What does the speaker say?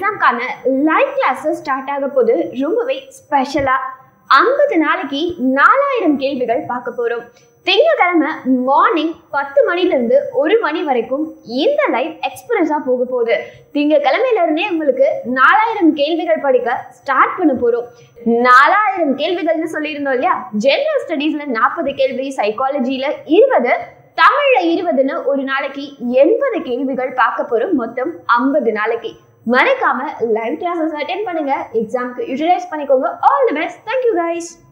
எக்ஸாம்க்கான live classes start ஆக போது ரொம்பவே ஸ்பெஷலாக ஐம்பது நாளைக்கு நாலாயிரம் கேள்விகள் பார்க்க போகிறோம் திங்கக்கிழமை மார்னிங் பத்து மணிலேருந்து ஒரு மணி வரைக்கும் இந்த லைவ் எக்ஸ்பீரியன்ஸாக போக போகுது திங்கக்கிழமையிலேருந்தே உங்களுக்கு நாலாயிரம் கேள்விகள் படிக்க ஸ்டார்ட் பண்ண போகிறோம் நாலாயிரம் கேள்விகள்னு சொல்லியிருந்தோம் இல்லையா ஜெனரல் ஸ்டடீஸில் நாற்பது கேள்வி சைக்காலஜியில் இருபது தமிழ்ல இருபதுன்னு ஒரு நாளைக்கு எண்பது கேள்விகள் பார்க்க போறோம் மொத்தம் ஐம்பது நாளைக்கு மறக்காம லைவ் கிளாஸஸ் அட்டென்ட் பண்ணுங்க எக்ஸாம்க்கு யூட்டிலைஸ் பண்ணிக்கோங்க all the best thank you guys